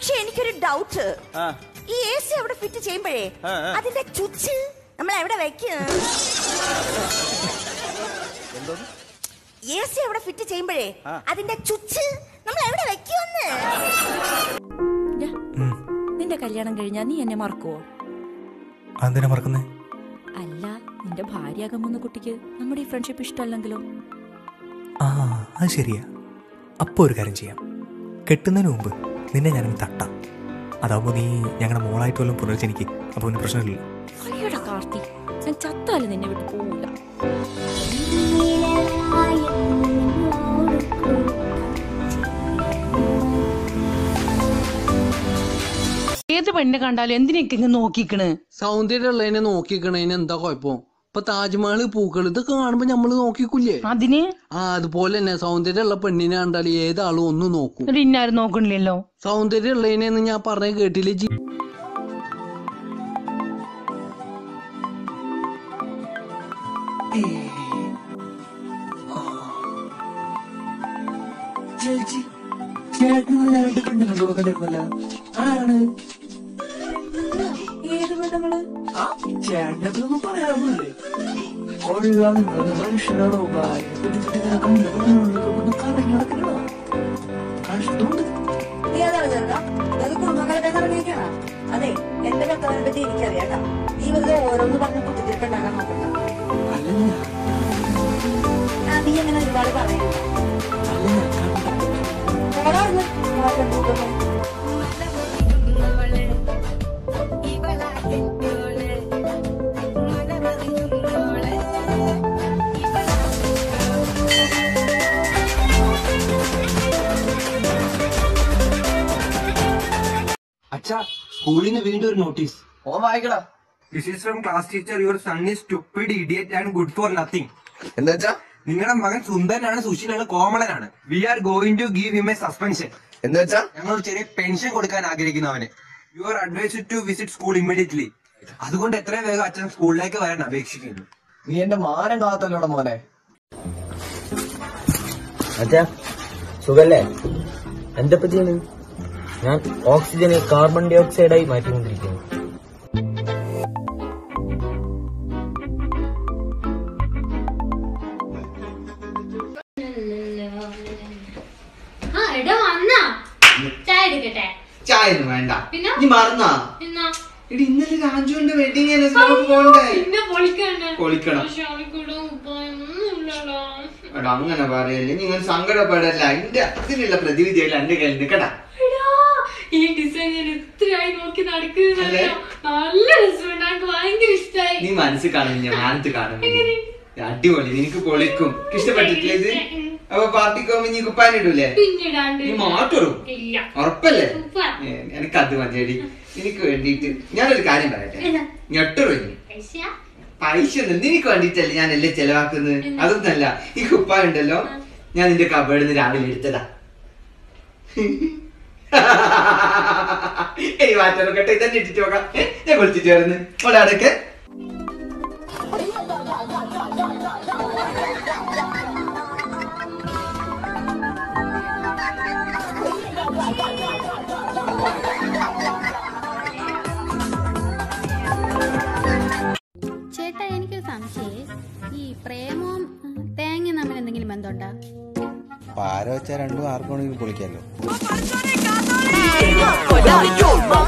പക്ഷെ എനിക്കൊരു ഡൗട്ട് ആ. ഈ എ സി അവിടെ ഫിറ്റ് ചെയ്യുമ്പോഴേ ആ, ആ. അതിന്റെ ചുച്ച് നമ്മൾ എവിടെ വെക്കും എ സി അവിടെ ഫിറ്റ് ചെയ്യുമ്പോഴേ ആ. അതിന്റെ ചുച്ച് നമ്മൾ എവിടെ വെക്കുമെന്ന് നിന്റെ കല്യാണം കഴിഞ്ഞാ നീ എന്നെ മറക്കുവോ അതെന്തിനാ മറക്കുന്നേ അല്ല നിന്റെ ഭാര്യയാകാൻ പോകുന്ന കുട്ടിക്ക് നമ്മുടെ ഈ ഫ്രണ്ട്ഷിപ്പ് ഇഷ്ടമല്ലെങ്കിലോ ആ അത് ശരിയാ അപ്പൊ ഒരു കാര്യം ചെയ്യാം കെട്ടുന്നതിന് മുമ്പ് നിന്നെ ഞാനൊന്ന് തട്ടാം അതാവുമ്പോ നീ ഞങ്ങളുടെ മോളായിട്ട് വല്ലതും പുനർജനിക്ക് അപ്പൊ പിന്നെ പ്രശ്നമില്ല അയ്യോടാ കാർത്തി ഞാൻ ചത്താലും നിന്നെ വിട്ടു പോവില്ല ഏത് പെണ്ണിനെ കണ്ടാലും എന്തിനൊക്കെ ഇങ്ങ് നോക്കിക്കണ് സൗന്ദര്യമുള്ളതിനെ നോക്കിക്കണതിന് എന്താ കുഴപ്പം ഇപ്പൊ താജ്മഹൽ പൂക്കൾ ഇതൊക്കെ കാണുമ്പോ നമ്മള് നോക്കിക്കൂലേ അതിന് ആ അതുപോലെ തന്നെ സൗന്ദര്യമുള്ള പെണ്ണിനെ കണ്ടാൽ ഏതാളും ഒന്ന് നോക്കും എന്നിട്ട് ഇന്നാരും നോക്കണില്ലല്ലോ സൗന്ദര്യമുള്ളതിനെ ഞാൻ പറഞ്ഞ കേട്ടില്ലേ ജി ചേച്ചി ചേട്ടന് രണ്ട് പെണ്ണുങ്ങൾ കൊടുക്കണ്ടിരുന്നല്ലോ ആരാണ് ഏത് പെണ്ണുങ്ങള് ആ ചേട്ടനൊന്നും പറയാറില്ലേ കൊള്ളാം നിങ്ങളൊന്ന് മനുഷ്യനാണോ ഭാര്യ കുട്ടികളെ കണ്ട പെണ്ണുങ്ങളൊക്കെ കറങ്ങി നടക്കണോ കഷ്ടമുണ്ട് നീ അതാണ് ചെറുക്ക നിനക്ക് കുടുംബക്കാരുടെ ഇറങ്ങിയിരിക്കണം അതെ എന്റെ ഭർത്താവിനെ പറ്റി എനിക്കറിയാം നീ വെറുതെ ഓരോന്ന് പറഞ്ഞ് കുത്തിത്തിരിപ്പുണ്ടാക്കാൻ നോക്കണ്ട അല്ല ഞാൻ ആ, നീ അങ്ങനെ ഒരുപാട് പറയുന്നു അല്ല ഞാൻ കണ്ടിട്ടില്ല ഓടാർന്ന് മാറ്റം കൂട്ടുന്നു അച്ഛാ സ്കൂളിൽ നിന്ന് വീണ്ടും ഒരു നോട്ടീസ് ഓ വായിക്കടാ this is from class teacher your son is stupid idiot and good for nothing എന്താ വെച്ചാ നിങ്ങളുടെ മകൻ സുന്ദരനാണ് സുശീലാണ് കോമളനാണ് we are going to give him a suspension എന്താ വെച്ചാ ഞങ്ങൾ ഒരു ചെറിയ പെൻഷൻ കൊടുക്കാൻ ആഗ്രഹിക്കുന്നു അവന് you are advise to visit school immediately അതുകൊണ്ട് എത്രയും വേഗം അച്ഛൻ സ്കൂളിലേക്ക് വരാൻ അപേക്ഷിക്കുന്നു നീ എന്റെ മാനം കാത്തല്ലോടെ മോനെ അച്ഛാ സുഖല്ലേ എന്താ പറ്റിയാണ് ഞാൻ ഓക്സിജനെ കാർബൺ ഡൈ ഓക്സൈഡായി മാറ്റിക്കൊണ്ടിരിക്കുന്നു ആ എടാ വന്നാ ചായ എടുക്കട്ടെ ചായ ഒന്നും വേണ്ട പിന്നെ? നീ മറന്നാ എന്നാ എടി ഇന്നലെ രാജുവിന്റെ വെഡിങ് നമുക്ക് പോണ്ടേ പിന്നെ പൊളിക്കണ്ടേ പൊളിക്കണം. പക്ഷെ അവൾക്കിവിടെ ഉപ്പായൊന്നുമില്ലല്ലോ എടാ അങ്ങനെ പറയല്ലേ നിങ്ങൾ സങ്കടപ്പെടല്ല എന്റെ അതിനുള്ള പ്രതിവിധിയല്ല എന്റെ കയ്യിൽ നിൽക്കട്ടാ എടാ ഈ ഡിസൈൻ ഞാൻ എത്രയായി നോക്കി നടക്കുന്നറിയോ നല്ല രസമുണ്ട് എനിക്ക് ഭയങ്കര ഇഷ്ടായി നീ മനസ്സിൽ കാണും ഞാൻ മാനത്ത് കാണും അടിപൊളി നിനക്ക് പൊളിക്കും ഇഷ്ടപ്പെട്ടിട്ടില്ല ഇത് അപ്പൊ പാർട്ടിക്ക് പോകുമ്പോ നീ കുപ്പാനിടൂലേ പിന്നിടാണ്ട് നീ മാറ്റൂ ഇല്ല ഉറപ്പല്ലേ സൂപ്പർ. ഏ, എനിക്ക് അത് മതിയടി എനിക്ക് വേണ്ടിയിട്ട് ഞാനൊരു കാര്യം പറയട്ടെ ഏതാ? ഞെട്ടറോ പൈസ പൈസ ഒന്നും നിനക്ക് വേണ്ടിട്ടല്ലേ ഞാൻ എല്ലാം ചെലവാക്കുന്നത് അതൊന്നല്ല ഈ കുപ്പ ഉണ്ടല്ലോ ഞാൻ നിന്റെ കബേർഡിൽ നിന്ന് രാവിലെ എടുത്തതാ ഏയ് മാറ്റം കേട്ടോ ഇതന്നെ ഇട്ടിട്ട് നോക്കാം ഏ, ഞാൻ കുളിച്ചിട്ട് വരുന്നു മോളെ അടക്കെ ചേട്ടാ എനിക്കൊരു സംശയേ ഈ പ്രേമവും ഉം, തേങ്ങയും തമ്മിൽ എന്തെങ്കിലും ബന്ധമുണ്ടോ പാര വെച്ചാൽ രണ്ടും ആർക്കാണെങ്കിലും പൊളിക്കാമല്ലോ കൊല്ലായോ